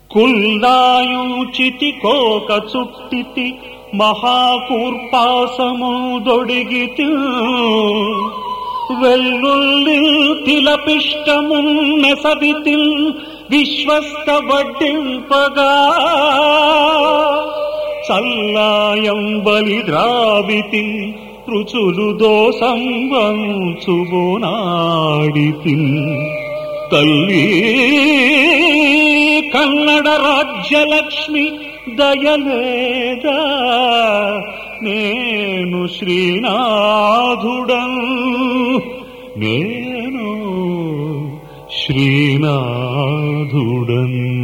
కుల్లాయుచితి కోక చుట్టితి మహాకూర్పాసము దొడిగితి వెల్లుల్లి తిలపిష్టము నెసవితి విశ్వస్త వడ్డింపగా చల్లాయం బలి ద్రావితి రుచులు దోసం వంచుబోనాడితి తల్లి కన్నడ రాజ్యలక్ష్మి దయలేదా నేను శ్రీనాథుడం నేను శ్రీనాథుడన్